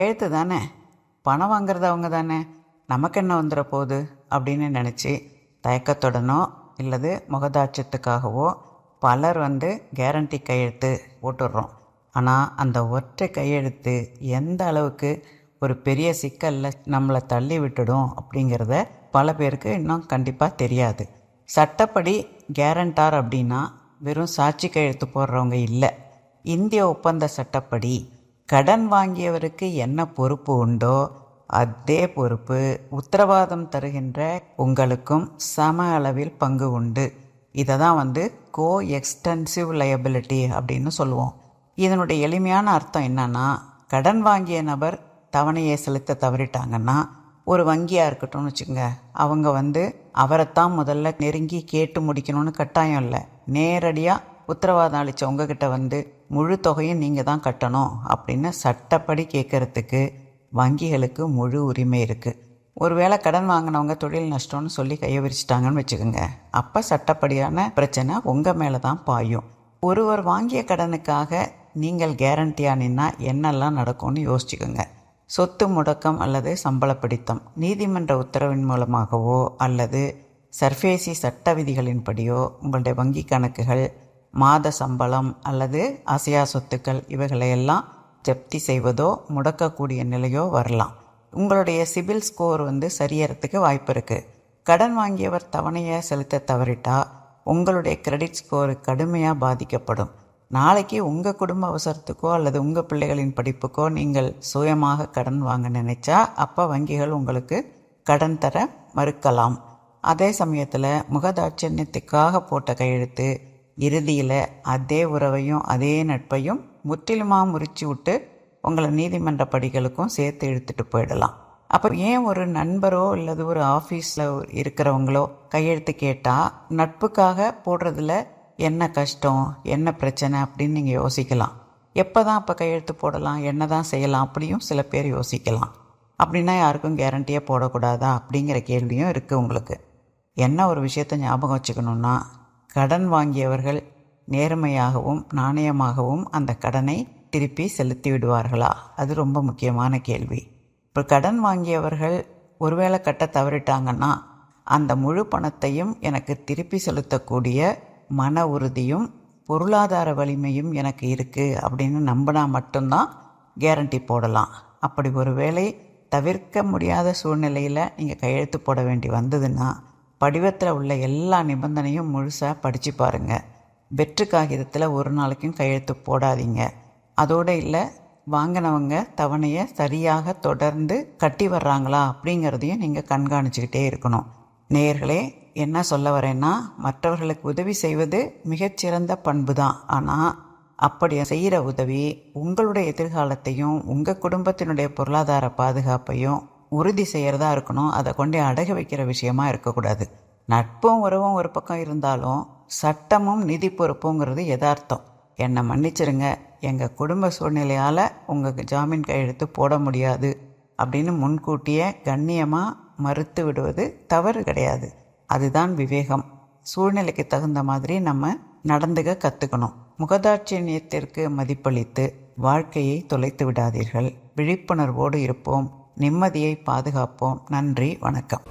எழுத்து தானே பணம் வாங்குறது அவங்க தானே நமக்கு என்ன வந்துட போகுது அப்படின்னு நினச்சி தயக்கத்துடனோ இல்லது முகதாட்சத்துக்காகவோ பலர் வந்து கேரண்டி கையெழுத்து போட்டுடுறோம் ஆனால் அந்த ஒற்றை கையெழுத்து எந்த அளவுக்கு ஒரு பெரிய சிக்கலில் நம்மளை தள்ளி விட்டுடும் அப்படிங்கிறத பல பேருக்கு இன்னும் கண்டிப்பாக தெரியாது சட்டப்படி கேரண்டார் அப்படின்னா வெறும் சாட்சி கையெழுத்து போடுறவங்க இல்லை இந்திய ஒப்பந்த சட்டப்படி கடன் வாங்கியவருக்கு என்ன பொறுப்பு உண்டோ அதே பொறுப்பு உத்தரவாதம் தருகின்ற உங்களுக்கும் சம அளவில் பங்கு உண்டு இதை தான் வந்து கோ எக்ஸ்டென்சிவ் லயபிலிட்டி அப்படின்னு சொல்லுவோம் இதனுடைய எளிமையான அர்த்தம் என்னன்னா கடன் வாங்கிய நபர் தவணையை செலுத்த தவறிட்டாங்கன்னா ஒரு வங்கியாக இருக்கட்டும்னு வச்சுக்கோங்க அவங்க வந்து அவரைத்தான் முதல்ல நெருங்கி கேட்டு முடிக்கணும்னு கட்டாயம் இல்லை நேரடியாக உத்தரவாதம் அளித்த உங்ககிட்ட வந்து முழு தொகையும் நீங்கள் தான் கட்டணும் அப்படின்னு சட்டப்படி கேட்குறதுக்கு வங்கிகளுக்கு முழு உரிமை இருக்குது ஒருவேளை கடன் வாங்கினவங்க தொழில் நஷ்டம்னு சொல்லி கையை விரிச்சிட்டாங்கன்னு வச்சுக்கோங்க அப்போ சட்டப்படியான பிரச்சனை உங்கள் மேலே தான் பாயும் ஒருவர் வாங்கிய கடனுக்காக நீங்கள் கேரண்டியாக நின்னா என்னெல்லாம் நடக்கும்னு யோசிச்சுக்கோங்க சொத்து முடக்கம் அல்லது சம்பள பிடித்தம் நீதிமன்ற உத்தரவின் மூலமாகவோ அல்லது சர்ஃபேசி சட்ட விதிகளின்படியோ உங்களுடைய வங்கி கணக்குகள் மாத சம்பளம் அல்லது அசையா சொத்துக்கள் இவைகளையெல்லாம் ஜப்தி செய்வதோ முடக்கக்கூடிய நிலையோ வரலாம் உங்களுடைய சிபில் ஸ்கோர் வந்து சரியறதுக்கு வாய்ப்பு இருக்குது கடன் வாங்கியவர் தவணையை செலுத்த தவறிட்டா உங்களுடைய கிரெடிட் ஸ்கோர் கடுமையாக பாதிக்கப்படும் நாளைக்கு உங்கள் குடும்ப அவசரத்துக்கோ அல்லது உங்கள் பிள்ளைகளின் படிப்புக்கோ நீங்கள் சுயமாக கடன் வாங்க நினைச்சா அப்போ வங்கிகள் உங்களுக்கு கடன் தர மறுக்கலாம் அதே சமயத்தில் முகதாட்சண்யத்துக்காக போட்ட கையெழுத்து இறுதியில் அதே உறவையும் அதே நட்பையும் முற்றிலுமாக முறிச்சு விட்டு உங்களை நீதிமன்ற படிகளுக்கும் சேர்த்து இழுத்துட்டு போயிடலாம் அப்போ ஏன் ஒரு நண்பரோ அல்லது ஒரு ஆஃபீஸில் இருக்கிறவங்களோ கையெழுத்து கேட்டால் நட்புக்காக போடுறதுல என்ன கஷ்டம் என்ன பிரச்சனை அப்படின்னு நீங்கள் யோசிக்கலாம் எப்போ தான் அப்போ கையெழுத்து போடலாம் என்ன தான் செய்யலாம் அப்படியும் சில பேர் யோசிக்கலாம் அப்படின்னா யாருக்கும் கேரண்டியே போடக்கூடாதா அப்படிங்கிற கேள்வியும் இருக்குது உங்களுக்கு என்ன ஒரு விஷயத்தை ஞாபகம் வச்சுக்கணுன்னா கடன் வாங்கியவர்கள் நேர்மையாகவும் நாணயமாகவும் அந்த கடனை திருப்பி செலுத்தி விடுவார்களா அது ரொம்ப முக்கியமான கேள்வி இப்போ கடன் வாங்கியவர்கள் ஒருவேளை கட்ட தவறிட்டாங்கன்னா அந்த முழு பணத்தையும் எனக்கு திருப்பி செலுத்தக்கூடிய மன உறுதியும் பொருளாதார வலிமையும் எனக்கு இருக்குது அப்படின்னு நம்பினா மட்டும்தான் கேரண்டி போடலாம் அப்படி ஒரு வேளை தவிர்க்க முடியாத சூழ்நிலையில் நீங்கள் கையெழுத்து போட வேண்டி வந்ததுன்னா படிவத்தில் உள்ள எல்லா நிபந்தனையும் முழுசாக படித்து பாருங்கள் வெற்று காகிதத்தில் ஒரு நாளைக்கும் கையெழுத்து போடாதீங்க அதோடு இல்லை வாங்கினவங்க தவணையை சரியாக தொடர்ந்து கட்டி வர்றாங்களா அப்படிங்கிறதையும் நீங்கள் கண்காணிச்சுக்கிட்டே இருக்கணும் நேயர்களே என்ன சொல்ல வரேன்னா மற்றவர்களுக்கு உதவி செய்வது மிகச்சிறந்த பண்பு தான் ஆனால் அப்படி செய்கிற உதவி உங்களுடைய எதிர்காலத்தையும் உங்கள் குடும்பத்தினுடைய பொருளாதார பாதுகாப்பையும் உறுதி செய்கிறதா இருக்கணும் அதை கொண்டு அடகு வைக்கிற விஷயமா இருக்கக்கூடாது நட்பும் உறவும் ஒரு பக்கம் இருந்தாலும் சட்டமும் நிதி பொறுப்புங்கிறது யதார்த்தம் என்னை மன்னிச்சிருங்க எங்கள் குடும்ப சூழ்நிலையால் உங்கள் ஜாமீன் கையெழுத்து போட முடியாது அப்படின்னு முன்கூட்டியே கண்ணியமாக மறுத்து விடுவது தவறு கிடையாது அதுதான் விவேகம் சூழ்நிலைக்கு தகுந்த மாதிரி நம்ம நடந்துக்க கற்றுக்கணும் முகதாட்சியத்திற்கு மதிப்பளித்து வாழ்க்கையை தொலைத்து விடாதீர்கள் விழிப்புணர்வோடு இருப்போம் நிம்மதியை பாதுகாப்போம் நன்றி வணக்கம்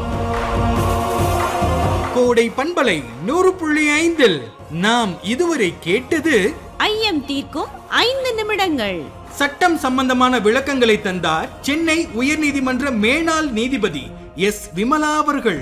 கோடை பண்பலை நூறு புள்ளி ஐந்தில் நாம் இதுவரை கேட்டது ஐயம் தீர்க்கும் ஐந்து நிமிடங்கள் சட்டம் சம்பந்தமான விளக்கங்களை தந்தார் சென்னை உயர்நீதிமன்ற மேனாள் நீதிபதி எஸ் விமலா அவர்கள்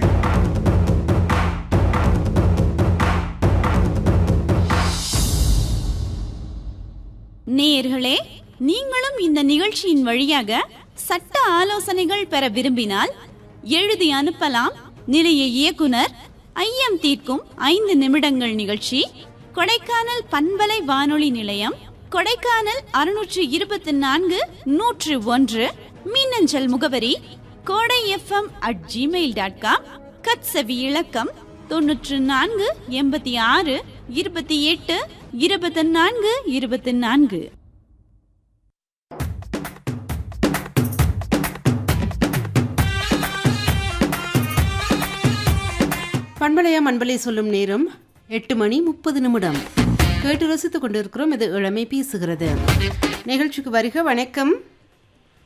நேயர்களே நீங்களும் இந்த நிகழ்ச்சியின் வழியாக சட்ட ஆலோசனைகள் பெற விரும்பினால் எழுதி அனுப்பலாம் நிலைய இயக்குனர் ஐயம் தீர்க்கும் ஐந்து நிமிடங்கள் நிகழ்ச்சி கொடைக்கானல் பண்பலை வானொலி நிலையம் கொடைக்கானல் அறுநூற்று இருபத்தி நான்கு நூற்று ஒன்று மின்னஞ்சல் முகவரி Kodai FM at Gmail dot com கட்சவி இலக்கம் தொன்னூற்று நான்கு எண்பத்தி ஆறு இருபத்தி எட்டு இருபத்தி நான்கு இருபத்தி நான்கு பண்பலையா மண்பலை சொல்லும் நேரம் எட்டு மணி முப்பது நிமிடம் கேட்டு ரசித்துக் கொண்டிருக்கிறோம் இது இளமை பேசுகிறது நிகழ்ச்சிக்கு வருக வணக்கம்